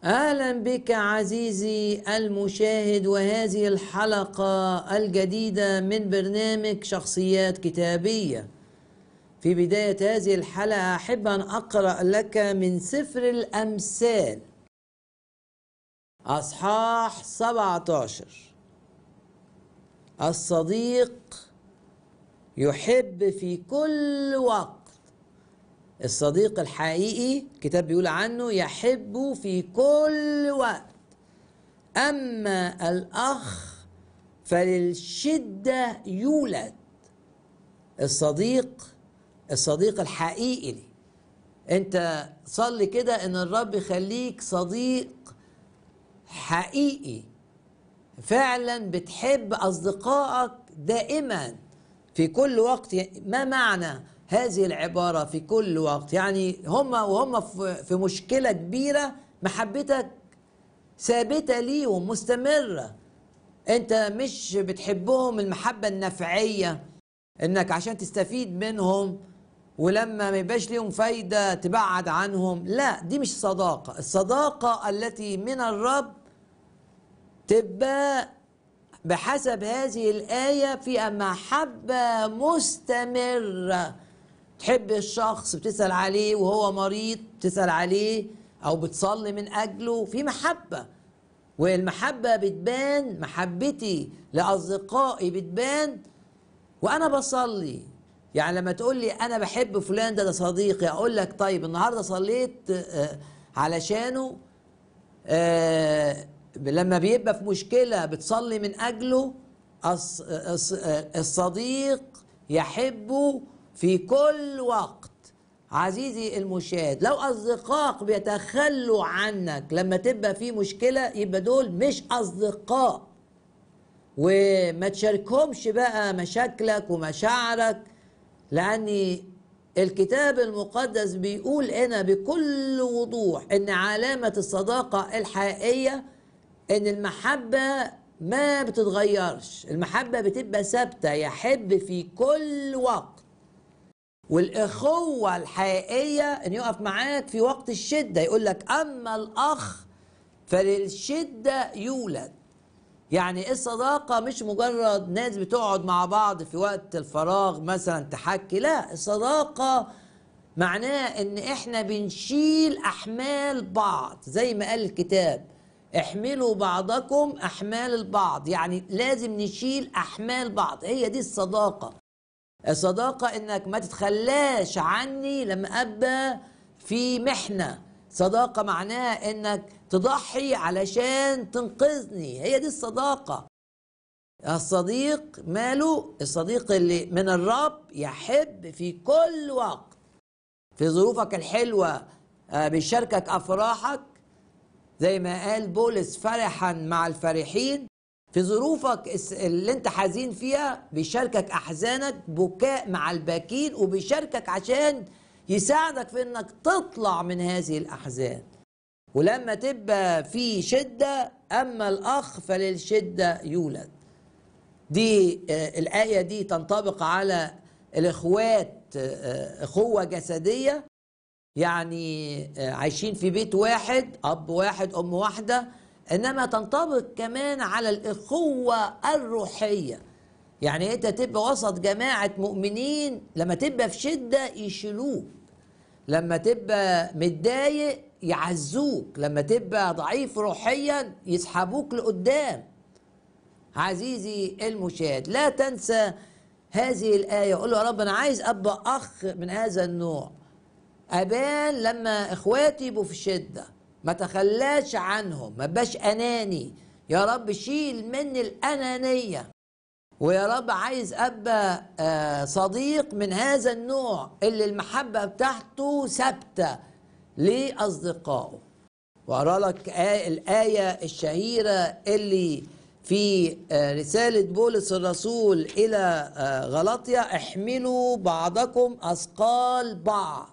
اهلا بك عزيزي المشاهد وهذه الحلقه الجديده من برنامج شخصيات كتابيه في بدايه هذه الحلقه احب ان اقرا لك من سفر الامثال اصحاح 17 الصديق يحب في كل وقت الصديق الحقيقي الكتاب بيقول عنه يحب في كل وقت أما الأخ فللشدة يولد الصديق الصديق الحقيقي لي انت صلي كده ان الرب يخليك صديق حقيقي فعلا بتحب اصدقائك دائما في كل وقت ما معنى هذه العبارة في كل وقت يعني هم وهم في مشكلة كبيرة محبتك ثابتة ليهم مستمرة انت مش بتحبهم المحبة النفعية انك عشان تستفيد منهم ولما ما يبقاش ليهم فايدة تبعد عنهم لا دي مش صداقة الصداقة التي من الرب تبقى بحسب هذه الآية في محبة مستمرة تحب الشخص بتسأل عليه وهو مريض بتسأل عليه أو بتصلي من أجله في محبة والمحبة بتبان محبتي لأصدقائي بتبان وأنا بصلي يعني لما تقول لي أنا بحب فلان ده ده صديقي أقول لك طيب النهاردة صليت علشانه آه لما بيبقى في مشكلة بتصلي من أجله الصديق يحبه في كل وقت عزيزي المشاهد لو أصدقائك بيتخلوا عنك لما تبقى في مشكلة يبقى دول مش أصدقاء وما تشاركهمش بقى مشاكلك ومشاعرك لأن الكتاب المقدس بيقول هنا بكل وضوح ان علامة الصداقة الحقيقية ان المحبة ما بتتغيرش المحبة بتبقى ثابتة يحب في كل وقت والإخوة الحقيقية ان يقف معاك في وقت الشدة يقول لك أما الأخ فللشدة يولد يعني الصداقة مش مجرد ناس بتقعد مع بعض في وقت الفراغ مثلا تحكي لا الصداقة معناه ان احنا بنشيل احمال بعض زي ما قال الكتاب احملوا بعضكم احمال البعض يعني لازم نشيل احمال بعض هي دي الصداقة الصداقة انك ما تتخلاش عني لما ابقى في محنة صداقة معناها انك تضحي علشان تنقذني هي دي الصداقة الصديق ماله الصديق اللي من الرب يحب في كل وقت في ظروفك الحلوة بيشاركك أفراحك زي ما قال بولس فرحا مع الفرحين في ظروفك اللي انت حزين فيها بيشاركك احزانك بكاء مع الباكين وبيشاركك عشان يساعدك في انك تطلع من هذه الاحزان ولما تبقى في شدة اما الاخ فللشدة يولد دي الاية دي تنطبق على الاخوات اخوة جسدية يعني عايشين في بيت واحد اب واحد ام واحده انما تنطبق كمان على الاخوه الروحيه يعني انت تبقى وسط جماعه مؤمنين لما تبقى في شده يشيلوك لما تبقى متضايق يعزوك لما تبقى ضعيف روحيا يسحبوك لقدام عزيزي المشاهد لا تنسى هذه الايه قول له يا رب انا عايز ابقى اخ من هذا النوع ابان لما اخواتي يبقوا في شده ما تخلاش عنهم ما بقاش اناني يا رب شيل مني الانانيه ويا رب عايز ابقى آه صديق من هذا النوع اللي المحبه بتاعته ثابته لاصدقائه واقرا لك آه الايه الشهيره اللي في آه رساله بولس الرسول الى غلطيا احملوا بعضكم اثقال بعض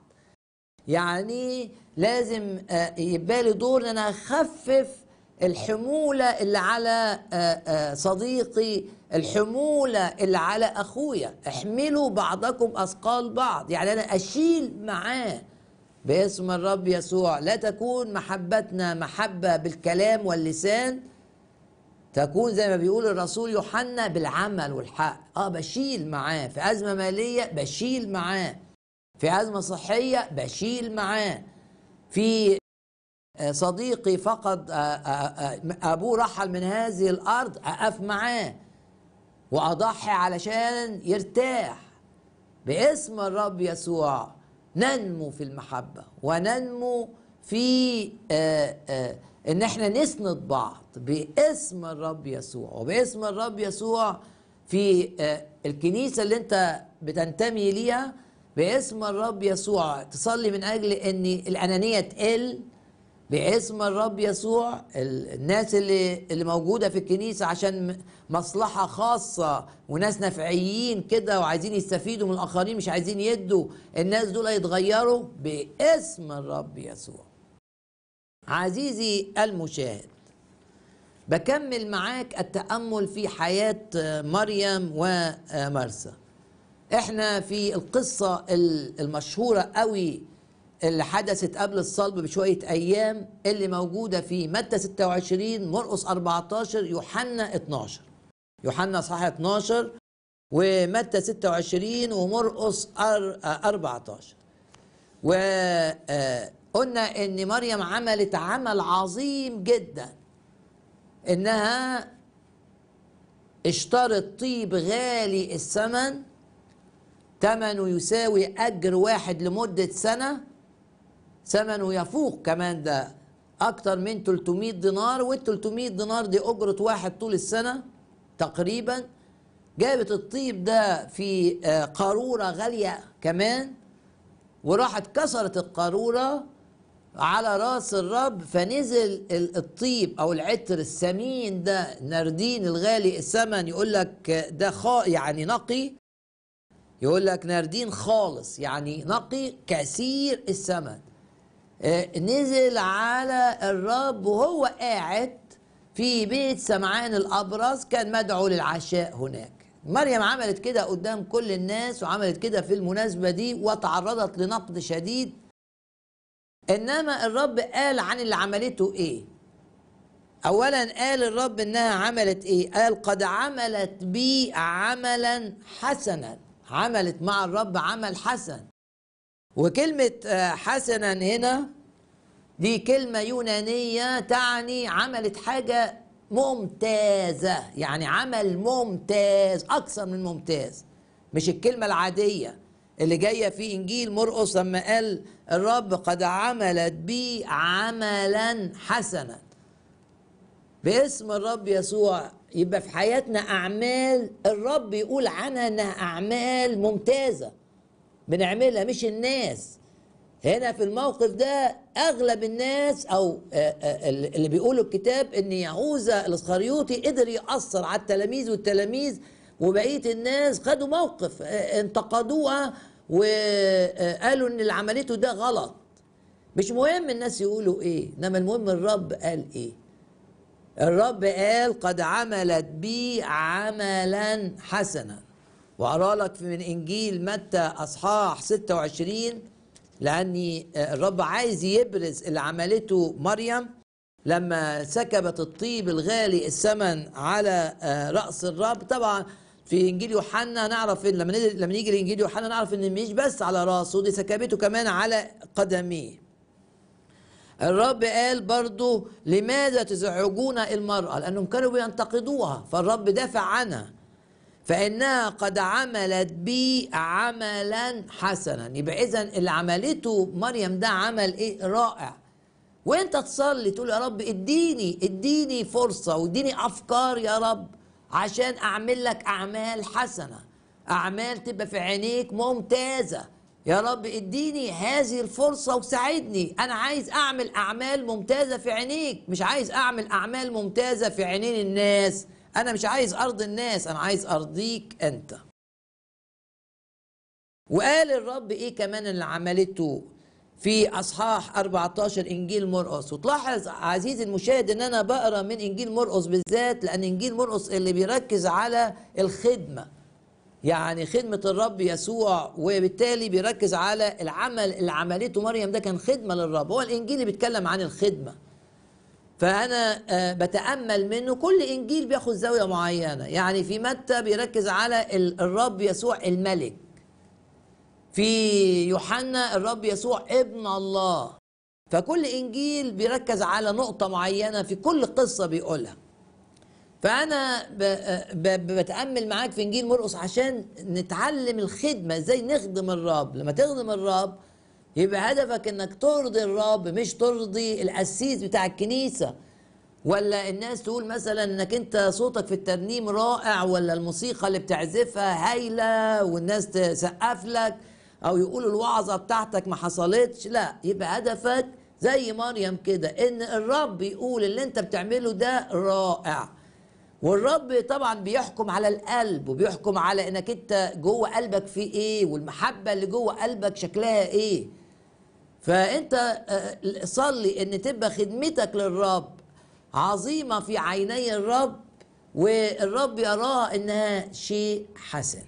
يعني لازم يبقى لي دور ان انا اخفف الحموله اللي على صديقي الحموله اللي على اخويا احملوا بعضكم اثقال بعض يعني انا اشيل معاه باسم الرب يسوع لا تكون محبتنا محبة بالكلام واللسان تكون زي ما بيقول الرسول يوحنا بالعمل والحق اه بشيل معاه في أزمة مالية بشيل معاه في أزمة صحية بشيل معاه في آه، صديقي فقد آه، آه، أبوه رحل من هذه الأرض أقف معاه وأضحي علشان يرتاح باسم الرب يسوع ننمو في المحبة وننمو في آآ آآ ان احنا نسند بعض باسم الرب يسوع وباسم الرب يسوع في الكنيسة اللي انت بتنتمي ليها باسم الرب يسوع تصلي من اجل ان الانانية تقل باسم الرب يسوع الناس اللي اللي موجوده في الكنيسه عشان مصلحه خاصه وناس نفعيين كده وعايزين يستفيدوا من الاخرين مش عايزين يدوا الناس دول يتغيروا باسم الرب يسوع عزيزي المشاهد بكمل معاك التامل في حياه مريم ومرسى احنا في القصه المشهوره قوي اللي حدثت قبل الصلب بشوية أيام اللي موجودة في متى 26 مرقس 14 يوحنا 12 يوحنا صح 12 ومتى 26 ومرقس 14 وقلنا ان مريم عملت عمل عظيم جدا انها اشترت طيب غالي الثمن ثمنه يساوي اجر واحد لمده سنه ثمنه يفوق كمان ده اكتر من 300 دينار وال 300 دينار دي اجره واحد طول السنه تقريبا جابت الطيب ده في قاروره غاليه كمان وراحت كسرت القاروره على راس الرب فنزل الطيب او العطر الثمين ده ناردين الغالي الثمن يقول لك ده خا يعني نقي يقول لك ناردين خالص يعني نقي كثير الثمن نزل على الرب وهو قاعد في بيت سمعان الأبرص كان مدعو للعشاء هناك مريم عملت كده قدام كل الناس وعملت كده في المناسبة دي وتعرضت لنقد شديد إنما الرب قال عن اللي عملته إيه أولا قال الرب إنها عملت إيه قال قد عملت بي عملا حسنا عملت مع الرب عمل حسن وكلمة حسنا هنا دي كلمة يونانية تعني عملت حاجة ممتازة يعني عمل ممتاز أكثر من ممتاز مش الكلمة العادية اللي جاية في إنجيل مرقس لما قال الرب قد عملت بي عملا حسنا باسم الرب يسوع يبقى في حياتنا أعمال الرب يقول عنها إنها أعمال ممتازة بنعملها مش الناس هنا في الموقف ده اغلب الناس او اللي بيقولوا الكتاب ان يهوذا الاسخريوطي قدر ياثر على التلاميذ والتلاميذ وبقيه الناس خدوا موقف انتقدوها وقالوا ان اللي عملته ده غلط مش مهم الناس يقولوا ايه انما المهم الرب قال ايه الرب قال قد عملت بي عملا حسنا وأرى لك من إنجيل متى أصحاح 26 لأني الرب عايز يبرز اللي عملته مريم لما سكبت الطيب الغالي الثمن على رأس الرب طبعا في انجيل يوحنا نعرف إن لما لما نيجي لانجيل يوحنا نعرف ان مش بس على راسه دي سكبته كمان على قدميه الرب قال برضو لماذا تزعجون المرأة لأنهم كانوا بينتقدوها فالرب دافع عنها فإنها قد عملت بي عملا حسنا يبقى إذا اللي عملته مريم ده عمل إيه رائع وانت تصلي تقول يا رب اديني اديني فرصة واديني أفكار يا رب عشان أعمل لك أعمال حسنة أعمال تبقى في عينيك ممتازة يا رب اديني هذه الفرصة وساعدني أنا عايز أعمل أعمال ممتازة في عينيك مش عايز أعمل أعمال ممتازة في عينين الناس أنا مش عايز أرضي الناس أنا عايز أرضيك أنت وقال الرب إيه كمان اللي عملته في أصحاح 14 إنجيل مرقس وتلاحظ عزيزي المشاهد إن أنا بقرأ من إنجيل مرقس بالذات لأن إنجيل مرقس اللي بيركز على الخدمة يعني خدمة الرب يسوع وبالتالي بيركز على العمل اللي عملته مريم ده كان خدمة للرب هو الإنجيل بيتكلم عن الخدمة فأنا آه، بتأمل منه كل إنجيل بياخد زاوية معينة يعني في متى بيركز على ال- الرب يسوع الملك في يوحنا الرب يسوع ابن الله فكل إنجيل بيركز على نقطة معينة في كل قصة بيقولها فانا ب... ب... بتامل معاك في انجيل مرقس عشان نتعلم الخدمه ازاي نخدم الرب لما تخدم الرب يبقى هدفك انك ترضي الرب مش ترضي القسيس بتاع الكنيسه ولا الناس تقول مثلا انك انت صوتك في الترنيم رائع ولا الموسيقى اللي بتعزفها هايله والناس تسقف لك او يقولوا الوعظه بتاعتك ما حصلتش لا يبقى هدفك زي مريم كده ان الرب يقول اللي انت بتعمله ده رائع والرب طبعا بيحكم على القلب وبيحكم على انك انت جوه قلبك في ايه والمحبه اللي جوه قلبك شكلها ايه فانت آه، صلي ان تبقى خدمتك للرب عظيمه في عيني الرب والرب يراها انها شيء حسن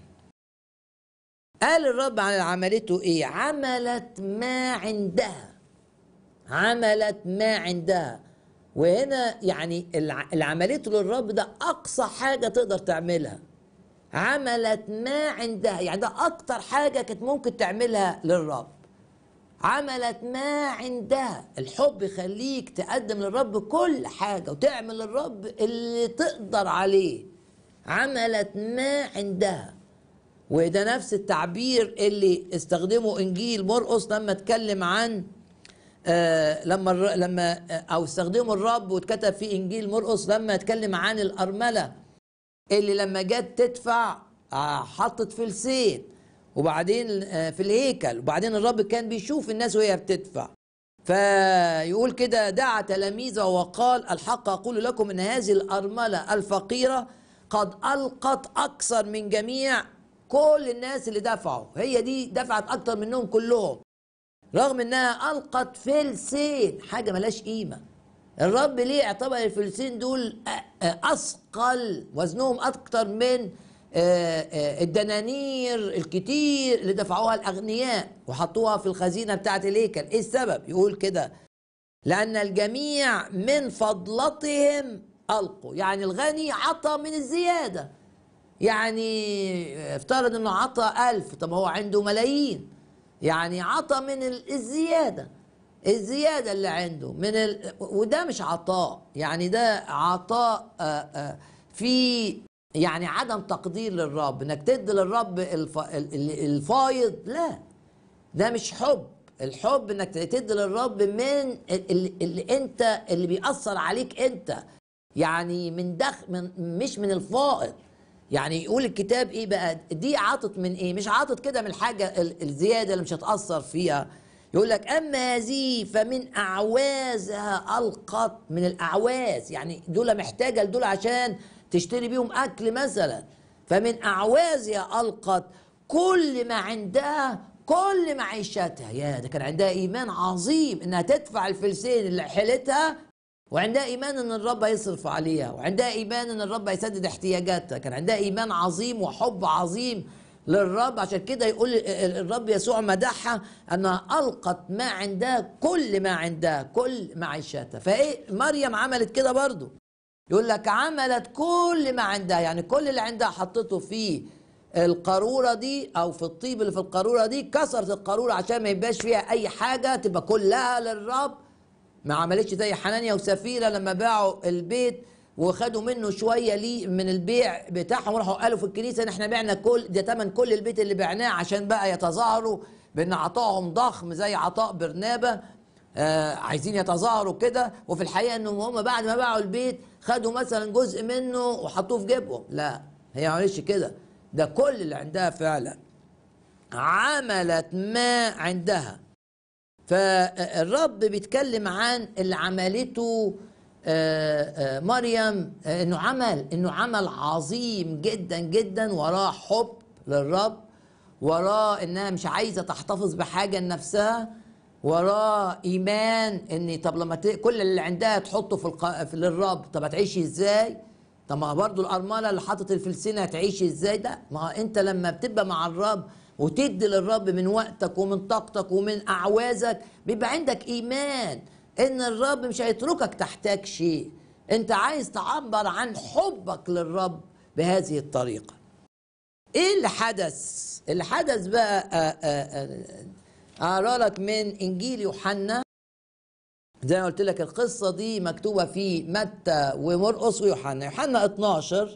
قال الرب عن عملته ايه عملت ما عندها عملت ما عندها وهنا يعني الع- اللي عملته للرب ده اقصى حاجه تقدر تعملها عملت ما عندها يعني ده اكتر حاجه كانت ممكن تعملها للرب عملت ما عندها الحب يخليك تقدم للرب كل حاجه وتعمل للرب اللي تقدر عليه عملت ما عندها وده نفس التعبير اللي استخدمه انجيل مرقس لما اتكلم عن آه لما الر- لما آه، او استخدمه الرب واتكتب في انجيل مرقس لما اتكلم عن الارمله اللي لما جت تدفع آه، حطت فلسين وبعدين آه، في الهيكل وبعدين الرب كان بيشوف الناس وهي بتدفع فيقول كده دعا تلاميذه وقال الحق اقول لكم ان هذه الارمله الفقيره قد القت اكثر من جميع كل الناس اللي دفعوا هي دي دفعت اكتر منهم كلهم رغم انها القت فلسين حاجه ملهاش قيمه الرب ليه اعتبر الفلسين دول أ- أ- اثقل وزنهم اكتر من آه، آه، الدنانير الكتير اللي دفعوها الاغنياء وحطوها في الخزينه بتاعه الهيكل ايه السبب يقول كده لأن الجميع من فضلتهم ألقوا يعني الغني عطى من الزيادة يعني افترض انه عطى ألف طب هو عنده ملايين يعني عطى من ال- الزيادة الزيادة اللي عنده من ال... وده مش عطاء يعني ده عطاء آه، آه، في يعني عدم تقدير للرب انك تدي للرب الف... ال- ال- الفايض لا ده مش حب الحب انك تدي للرب من اللي, اللي انت اللي بيأثر عليك انت يعني من دخ من مش من الفائض يعني يقول الكتاب ايه بقى دي عطت من ايه مش عطت كده من الحاجه ال- الزياده اللي مش هتأثر فيها يقول لك اما هذه فمن اعوازها القت من الاعواز يعني دول محتاجه لدول عشان تشتري بيهم اكل مثلا فمن اعوازها القت كل ما عندها كل معيشتها يا ده كان عندها ايمان عظيم انها تدفع الفلسين اللي حيلتها وعندها ايمان ان الرب هيصرف عليها وعندها ايمان ان الرب هيسدد احتياجاتها كان عندها ايمان عظيم وحب عظيم للرب عشان كده يقول الرب يسوع مدحها انها القت ما عندها كل ما عندها كل معيشتها فايه مريم عملت كده برضو يقول لك عملت كل ما عندها يعني كل اللي عندها حطته في القارورة دي او في الطيب اللي في القارورة دي كسرت القارورة عشان ما يبقاش فيها اي حاجة تبقى كلها للرب ما عملتش زي حنانيا وسفيرة لما باعوا البيت وخدوا منه شوية ليه من البيع بتاعهم وراحوا قالوا في الكنيسة ان احنا بعنا كل ده تمن كل البيت اللي بعناه عشان بقى يتظاهروا بان عطائهم ضخم زي عطاء برنابة آه عايزين يتظاهروا كده وفي الحقيقة انهم هم بعد ما باعوا البيت خدوا مثلا جزء منه وحطوه في جيبهم لا هي ما عملتش كده ده كل اللي عندها فعلا عملت ما عندها فالرب بيتكلم عن اللي عملته آه، آه، مريم آه، انه عمل انه عمل عظيم جدا جدا وراه حب للرب وراه انها مش عايزه تحتفظ بحاجه لنفسها وراه ايمان ان طب لما ت... كل اللي عندها تحطه في, الق... في للرب طب هتعيشي ازاي طب ما برضه الارمله اللي حاطط الفلسينه هتعيش ازاي ده ما انت لما بتبقى مع الرب وتدي للرب من وقتك ومن طاقتك ومن اعوازك بيبقى عندك ايمان ان الرب مش هيتركك تحتاج شيء انت عايز تعبر عن حبك للرب بهذه الطريقه ايه اللي حدث اللي حدث بقى اقرا لك من انجيل يوحنا زي ما قلت لك القصه دي مكتوبه في متى ومرقس ويوحنا يوحنا 12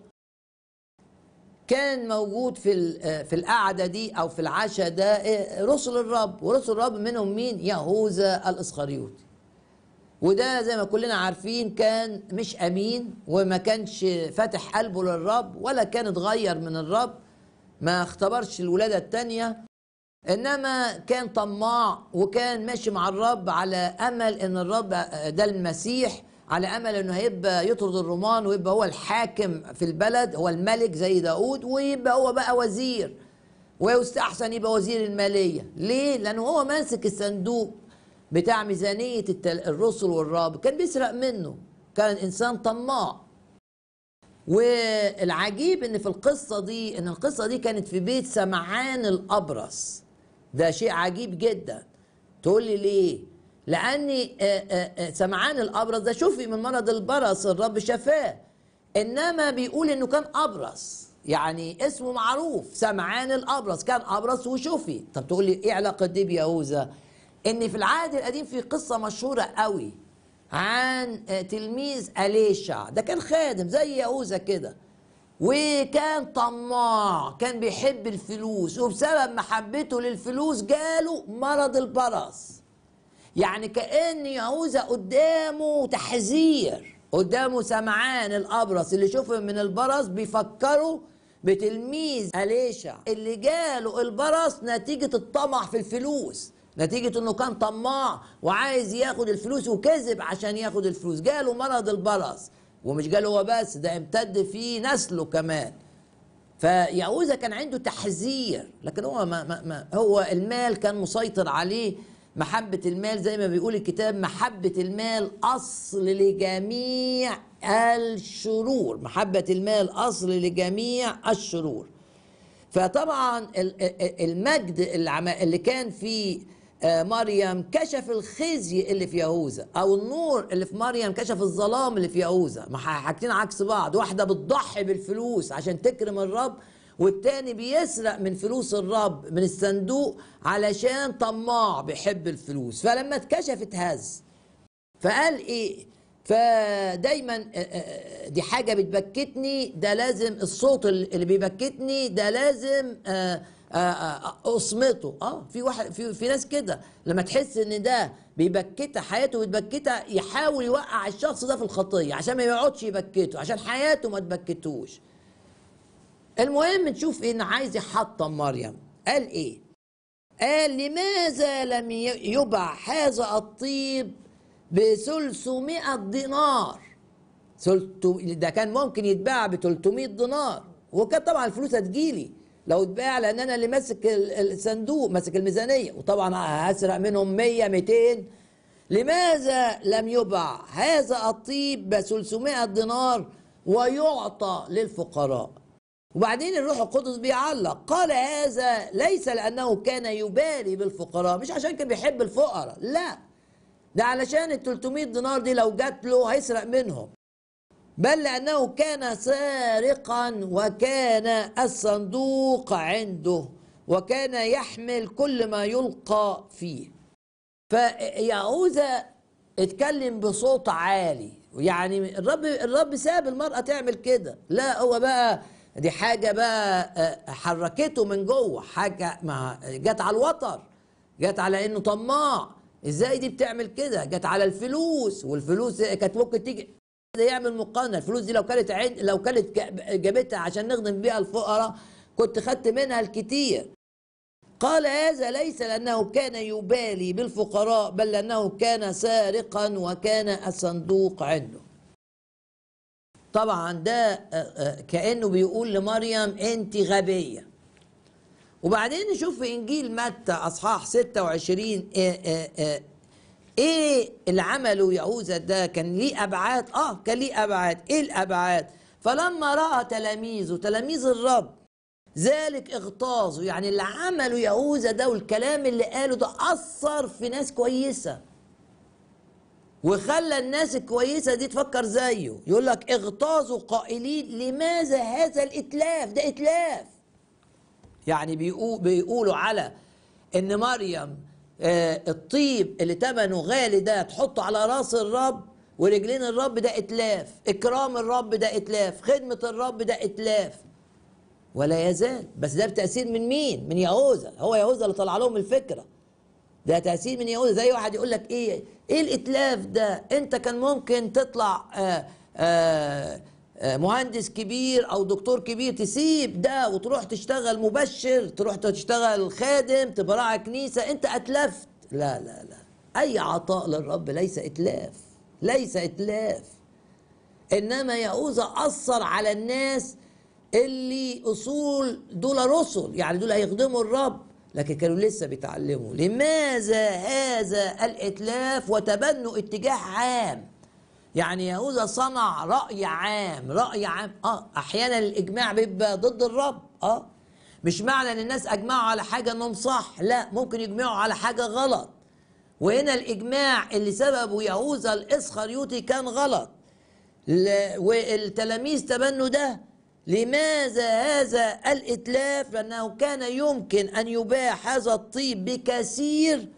كان موجود في في القعده دي او في العشاء ده رسل الرب ورسل الرب منهم مين يهوذا الاسخريوطي وده زي ما كلنا عارفين كان مش امين وما كانش فاتح قلبه للرب ولا كان اتغير من الرب ما اختبرش الولاده الثانيه انما كان طماع وكان ماشي مع الرب على امل ان الرب ده المسيح على امل انه هيبقى يطرد الرومان ويبقى هو الحاكم في البلد هو الملك زي داود ويبقى هو بقى وزير ويستحسن يبقى وزير الماليه ليه لانه هو ماسك الصندوق بتاع ميزانيه الرسل والرب كان بيسرق منه كان انسان طماع والعجيب ان في القصه دي ان القصه دي كانت في بيت سمعان الابرص ده شيء عجيب جدا تقول لي ليه لاني سمعان الابرص ده شوفي من مرض البرص الرب شفاه انما بيقول انه كان ابرص يعني اسمه معروف سمعان الابرص كان ابرص وشفي طب تقول لي ايه علاقه دي بيهوذا ان في العهد القديم في قصه مشهوره قوي عن تلميذ أليشع ده كان خادم زي يهوذا كده وكان طماع كان بيحب الفلوس وبسبب محبته للفلوس جاله مرض البرص يعني كأن يهوذا قدامه تحذير قدامه سمعان الأبرص اللي شوفه من البرص بيفكروا بتلميذ أليشع اللي جاله البرص نتيجة الطمع في الفلوس نتيجة انه كان طماع وعايز ياخد الفلوس وكذب عشان ياخد الفلوس جاله مرض البرص ومش جاله هو بس ده امتد في نسله كمان فيهوذا كان عنده تحذير لكن هو ما, ما, ما هو المال كان مسيطر عليه محبة المال زي ما بيقول الكتاب محبة المال أصل لجميع الشرور محبة المال أصل لجميع الشرور فطبعا المجد اللي كان في مريم كشف الخزي اللي في يهوذا او النور اللي في مريم كشف الظلام اللي في يهوذا ما حاجتين عكس بعض واحده بتضحي بالفلوس عشان تكرم الرب والتاني بيسرق من فلوس الرب من الصندوق علشان طماع بيحب الفلوس فلما اتكشفت هز فقال ايه فدايما دي حاجه بتبكتني ده لازم الصوت اللي بيبكتني ده لازم اصمته اه في واحد في, في ناس كده لما تحس ان ده بيبكتها حياته بتبكتها يحاول يوقع الشخص ده في الخطيه عشان ما يقعدش يبكته عشان حياته ما تبكتوش المهم نشوف ان عايز يحطم مريم قال ايه قال لماذا لم يبع هذا الطيب ب 300 دينار ده كان ممكن يتباع ب 300 دينار وكانت طبعا الفلوس هتجيلي لو اتباع لان انا اللي ماسك الصندوق ماسك الميزانيه وطبعا هسرق منهم 100 200 لماذا لم يبع هذا الطيب ب 300 دينار ويعطى للفقراء وبعدين الروح القدس بيعلق قال هذا ليس لانه كان يبالي بالفقراء مش عشان كان بيحب الفقراء لا ده علشان ال 300 دينار دي لو جات له هيسرق منهم بل لأنه كان سارقا وكان الصندوق عنده وكان يحمل كل ما يلقى فيه فيهوذا اتكلم بصوت عالي يعني الرب الرب ساب المرأة تعمل كده لا هو بقى دي حاجة بقى حركته من جوه حاجة ما جت على الوتر جت على انه طماع ازاي دي بتعمل كده جت على الفلوس والفلوس كانت ممكن تيجي يعمل مقارنه الفلوس دي لو كانت عين لو كانت جابتها عشان نخدم بيها الفقراء كنت خدت منها الكتير قال هذا ليس لانه كان يبالي بالفقراء بل لانه كان سارقا وكان الصندوق عنده طبعا ده كانه بيقول لمريم انت غبيه وبعدين نشوف في انجيل متى اصحاح 26 إيه, إيه, ايه اللي عمله يهوذا ده كان ليه ابعاد اه كان ليه ابعاد ايه الابعاد فلما راى تلاميذه تلاميذ الرب ذلك اغتاظوا يعني اللي عمله يهوذا ده والكلام اللي قاله ده اثر في ناس كويسه وخلى الناس الكويسه دي تفكر زيه يقول لك اغتاظوا قائلين لماذا هذا الاتلاف ده اتلاف يعني بيقو بيقولوا على ان مريم آه الطيب اللي ثمنه غالي ده تحطه على راس الرب ورجلين الرب ده اتلاف اكرام الرب ده اتلاف خدمه الرب ده اتلاف ولا يزال بس ده بتاثير من مين من يهوذا هو يهوذا اللي طلع لهم الفكره ده تاثير من يهوذا زي واحد يقول لك ايه ايه الاتلاف ده انت كان ممكن تطلع آآ آآ مهندس كبير او دكتور كبير تسيب ده وتروح تشتغل مبشر تروح تشتغل خادم تبقى راعي كنيسه انت اتلفت لا لا لا اي عطاء للرب ليس اتلاف ليس اتلاف انما يهوذا اثر على الناس اللي اصول دول رسل يعني دول هيخدموا الرب لكن كانوا لسه بيتعلموا لماذا هذا الاتلاف وتبنوا اتجاه عام يعني يهوذا صنع راي عام راي عام اه احيانا الاجماع بيبقى ضد الرب اه مش معنى ان الناس اجمعوا على حاجه انهم صح لا ممكن يجمعوا على حاجه غلط وهنا الاجماع اللي سببه يهوذا الاسخريوطي كان غلط والتلاميذ تبنوا ده لماذا هذا الاتلاف لانه كان يمكن ان يباع هذا الطيب بكثير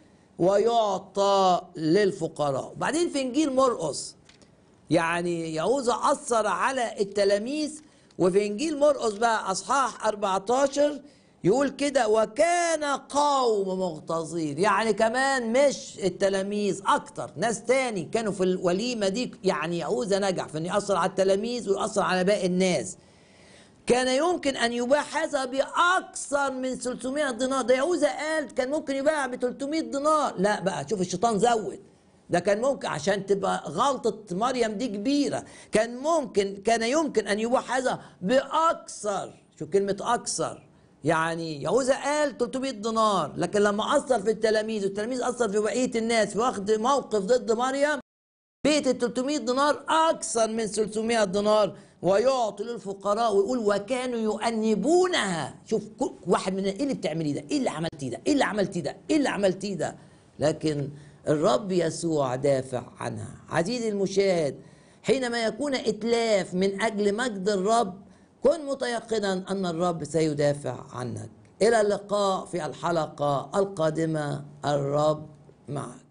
ويعطى للفقراء وبعدين في انجيل مرقس يعني يهوذا اثر على التلاميذ وفي انجيل مرقس بقى اصحاح 14 يقول كده وكان قوم مغتاظين يعني كمان مش التلاميذ اكتر ناس تاني كانوا في الوليمه دي يعني يهوذا نجح في انه ياثر على التلاميذ ويأثر على باقي الناس كان يمكن ان يباع هذا باكثر من 300 دينار ده يهوذا قال كان ممكن يباع ب 300 دينار لا بقى شوف الشيطان زود ده كان ممكن عشان تبقى غلطة مريم دي كبيرة كان ممكن كان يمكن أن يباع هذا بأكثر شو كلمة أكثر يعني يهوذا قال 300 دينار لكن لما أثر في التلاميذ والتلاميذ أثر في بقية الناس في واخد موقف ضد مريم بيت ال 300 دينار أكثر من 300 دينار ويعطي للفقراء ويقول وكانوا يؤنبونها شوف كل واحد من ايه اللي بتعمليه ده ايه اللي عملتيه ده ايه اللي عملتيه ده ايه اللي عملتيه ده لكن الرب يسوع دافع عنها عزيزي المشاهد حينما يكون اتلاف من اجل مجد الرب كن متيقنا ان الرب سيدافع عنك الى اللقاء في الحلقه القادمه الرب معك